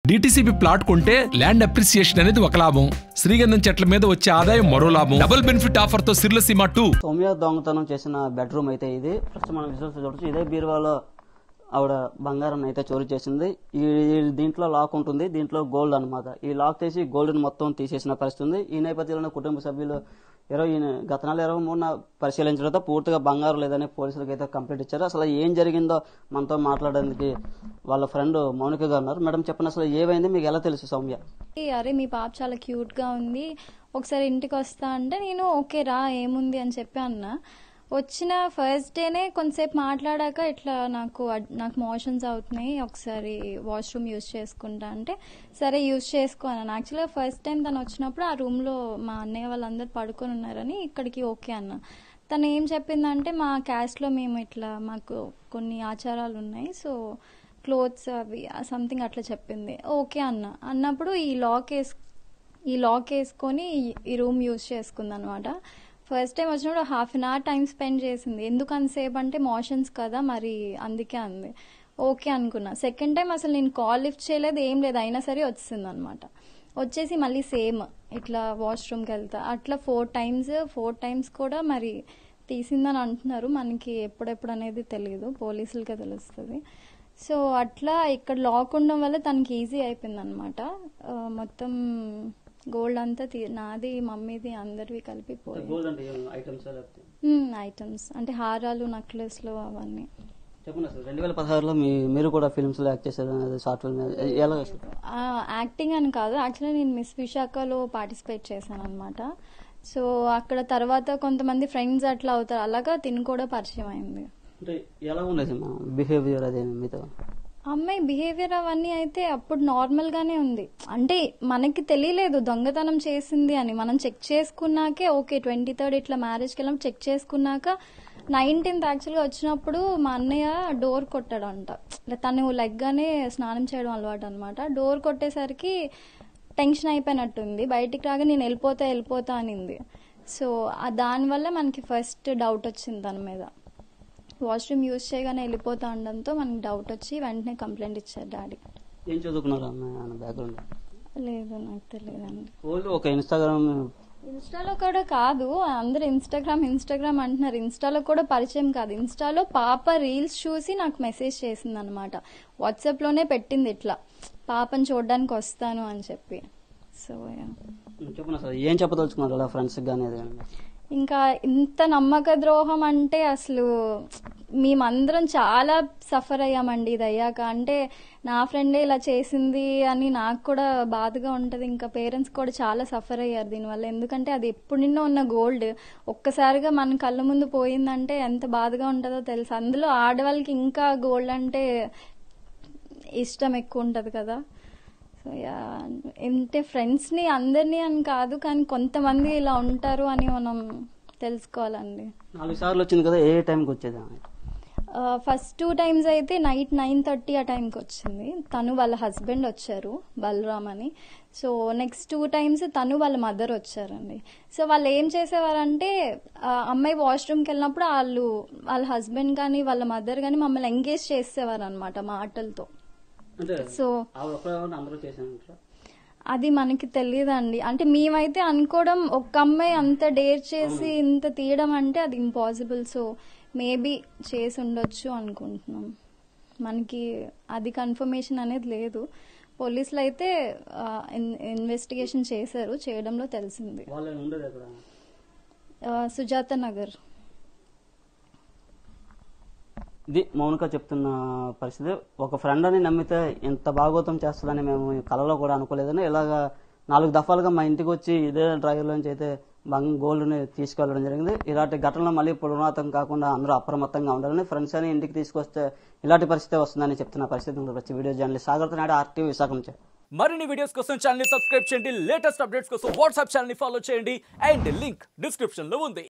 DTCP plot కొంటే land appreciation అనేది ఒక లాభం శ్రీగంధం చెట్ల మీద వచ్చే ఆదాయం మరో లాభం డబుల్ బెనిఫిట్ ఆఫర్ తో సిర్లసీమ టూ సౌమ్య దొంగతనం చేసిన బెడ్రూమ్ అయితే ఇది ప్రస్తుతం మనం విజువల్స్ చూడొచ్చు ఇదే బీరువాలో ఆవిడ బంగారం అయితే చోరీ చేసింది ఈ ఈ దీంట్లో లాక్ ఉంటుంది దీంట్లో గోల్డ్ అన్నమాట ఈ లాక్ తీసి గోల్డ్ మొత్తం తీసేసిన పరిస్థితి ఉంది ఈ నేపథ్యంలో కుటుంబ సభ్యులు ఇరవై గత నెల ఇరవై మూడున పరిశీలించడంతో పూర్తిగా బంగారం లేదని పోలీసులకు అయితే కంప్లైంట్ ఇచ్చారు అసలు ఏం జరిగిందో మనతో మాట్లాడడానికి వాళ్ళ ఫ్రెండ్ మౌనిక గారు ఉన్నారు మేడం చెప్పండి అసలు ఏమైంది మీకు ఎలా తెలుసు సౌమ్య అరే మీ పాప చాలా క్యూట్ గా ఉంది ఒకసారి ఇంటికి వస్తా అంటే నేను ఓకే రా ఏముంది అని చెప్పి అన్న వచ్చిన ఫస్ట్ డేనే కొంతసేపు మాట్లాడాక ఇట్లా నాకు అడ్- నాకు మోషన్స్ అవుతున్నాయి ఒకసారి వాష్రూమ్ యూజ్ చేసుకుంటా అంటే సరే యూజ్ చేసుకో అన్నాను యాక్చువల్గా ఫస్ట్ టైం తను వచ్చినప్పుడు ఆ రూమ్లో మా అన్నయ్య వాళ్ళందరూ పడుకొని ఉన్నారని ఇక్కడికి ఓకే అన్న తను ఏం చెప్పిందంటే మా క్యాస్ట్లో మేము ఇట్లా మాకు కొన్ని ఆచారాలు ఉన్నాయి సో క్లోత్స్ అవి సంథింగ్ అట్లా చెప్పింది ఓకే అన్న అన్నప్పుడు ఈ లాక్ వేసు ఈ లాక్ వేసుకొని ఈ- ఈ రూమ్ యూజ్ చేసుకుంది అనమాట ఫస్ట్ టైం వచ్చినప్పుడు half an hour time spend చేసింది ఎందుకు అంతసేపు అంటే మోషన్స్ కదా మరి అందుకే అంది ఓకే అనుకున్నా సెకండ్ టైం అసలు నేను కాల్ లిఫ్ట్ చేయలేదు ఏం లేదు అయినా సరే వచ్చింది అనమాట వచ్చేసి మళ్ళీ సేమ్ ఇట్లా వాష్రూమ్కి వెళ్తా అట్లా ఫోర్ టైమ్స్ ఫోర్ టైమ్స్ కూడా మరి తీసిందని అంటున్నారు మనకి ఎప్పుడెప్పుడు అనేది తెలియదు పోలీసులకే తెలుస్తుంది సో అట్లా ఇక్కడ లాక్ ఉండడం వల్ల తనకి ఈజీ అయిపోయింది అనమాట మొత్తం గోల్డ్ అంతా తీ- నాది మమ్మీది అందరివి కలిపి పోయి గోల్డ్ అంటే ఐటమ్స్ లేకపోతే ఐటమ్స్ అంటే హారాలు నెక్లెస్లు అవన్నీ చెప్పండి అసలు రెండు వేల పదహారులో మీ మీరు కూడా ఫిల్మ్స్ లో యాక్ట్ చేశారు షార్ట్ ఫిల్మ్ ఎలా ఆ, యాక్టింగ్ అని కాదు యాక్చువల్లీ నేను మిస్ విశాఖలో పార్టిసిపేట్ చేశాను అనమాట సో అక్కడ తర్వాత కొంతమంది ఫ్రెండ్స్ అట్లా అవుతారు అలాగా తిని కూడా పరిచయం అయింది అంటే ఎలా ఉండేది మా బిహేవియర్ అదే మీతో అమ్మాయి బిహేవియర్ అవన్నీ అయితే అప్పుడు నార్మల్ గానే ఉంది అంటే మనకి తెలియలేదు దొంగతనం చేసింది అని మనం చెక్ చేసుకున్నాకే ఓకే ట్వంటీ థర్డ్ ఇట్లా మ్యారేజ్కి వెళ్ళాం చెక్ చేసుకున్నాక నైన్టీన్త్ యాక్చువల్గా వచ్చినప్పుడు మా అన్నయ్య డోర్ కొట్టాడంట ఇట్లా తను లెగ్గానే స్నానం చేయడం అలవాటు అనమాట డోర్ కొట్టేసరికి టెన్షన్ అయిపోయినట్టుంది బయటికి రాగా నేను వెళ్ళిపోతా వెళ్ళిపోతా అనింది సో ఆ దానివల్ల మనకి ఫస్ట్ డౌట్ వచ్చింది తన మీద వాష్రూమ్ యూజ్ చేయగానే వెళ్ళిపోతా ఉండడంతో మనకి డౌట్ వచ్చి వెంటనే కంప్లైంట్ ఇచ్చారు డాడీ ఏం చదువుకున్నారు అన్న బ్యాక్గ్రౌండ్ లేదు నాకు తెలియదండి ఓన్లీ ఒక ఇన్స్టాగ్రామ్ ఇన్స్టాలో కూడా కాదు అందరు ఇన్స్టాగ్రామ్ ఇన్స్టాగ్రామ్ అంటున్నారు ఇన్స్టాలో కూడా పరిచయం కాదు ఇన్స్టాలో పాప రీల్స్ చూసి నాకు మెసేజ్ చేసింది అనమాట వాట్సాప్లోనే పెట్టింది ఇట్లా పాపని చూడడానికి వస్తాను అని చెప్పి సో చెప్పండి అసలు ఏం చెప్పదలుచుకున్నారు అలా ఫ్రెండ్స్ కానీ అది కానీ ఇంకా ఇంత నమ్మక ద్రోహం అంటే అసలు మేమందరం చాలా సఫర్ అయ్యామండి ఇది అయ్యాక అంటే నా ఫ్రెండే ఇలా చేసింది అని నాకు కూడా బాధగా ఉంటుంది ఇంకా పేరెంట్స్ కూడా చాలా సఫర్ అయ్యారు దీనివల్ల ఎందుకంటే అది ఎప్పుడు నిన్న ఉన్న గోల్డ్ ఒక్కసారిగా మన కళ్ళ ముందు పోయిందంటే ఎంత బాధగా ఉంటుందో తెలుసు అందులో ఆడవాళ్ళకి ఇంకా గోల్డ్ అంటే ఇష్టం ఎక్కువ ఉంటుంది కదా సో యా అంటే ఫ్రెండ్స్ని అందరినీ అని కాదు కానీ కొంతమంది ఇలా ఉంటారు అని మనం తెలుసుకోవాలండి నాలుగు సార్లు వచ్చింది కదా ఏ టైంకి వచ్చేది ఆమె? ఫస్ట్ టూ టైమ్స్ అయితే నైట్ నైన్ థర్టీ ఆ టైంకి వచ్చింది తను వాళ్ళ హస్బెండ్ వచ్చారు బలరామ్ అని సో నెక్స్ట్ టూ టైమ్స్ తను వాళ్ళ మదర్ వచ్చారండి సో వాళ్ళు ఏం చేసేవారంటే ఆ, అమ్మాయి వాష్రూమ్కి వెళ్ళినప్పుడు వాళ్ళు వాళ్ళ హస్బెండ్ కానీ వాళ్ళ మదర్ కానీ మమ్మల్ని ఎంగేజ్ చేసేవారు అనమాట మాటలతో అంటే సో ఆవిడ ఒక్కడే అందరూ చేశాను అది మనకి తెలియదండి అంటే మేమైతే అనుకోవడం ఒక్క అమ్మాయి అంత డేర్ చేసి ఇంత తీయడం అంటే అది ఇంపాసిబుల్ సో మేబీ చేసి ఉండొచ్చు అనుకుంటున్నాం మనకి అది కన్ఫర్మేషన్ అనేది లేదు పోలీసులు అయితే ఇన్వెస్టిగేషన్ చేశారు చేయడంలో తెలిసింది వాళ్ళు ఉండేది అక్కడ ఆ, సుజాత నగర్ ఇది మౌనిక చెప్తున్న పరిస్థితి ఒక ఫ్రెండ్ అని నమ్మితే ఇంత భాగవతం చేస్తుందని మేము కలలో కూడా అనుకోలేదని ఇలాగా నాలుగు దఫాలుగా మా ఇంటికి వచ్చి ఇదే డ్రైవర్లోంచి అయితే బంగ్ గోల్డ్ని తీసుకెళ్ళడం జరిగింది ఇలాంటి ఘటనలు మళ్ళీ పునరాతం కాకుండా అందరూ అప్రమత్తంగా ఉండాలని ఫ్రెండ్స్ అని ఇంటికి తీసుకొస్తే ఇలాంటి పరిస్థితి వస్తుందని చెప్తున్న పరిస్థితి వచ్చి video journalist Sagar Naidu RTV Visakha నుంచి మరిన్ని వీడియోస్ కోసం ఛానల్ సబ్స్క్రైబ్ చేయండి లేటెస్ట్ అప్డేట్స్ కోసం వాట్సాప్ ఛానల్ ఫాలో చేయండి అండ్ లింక్ డిస్క్రిప్షన్ లో ఉంది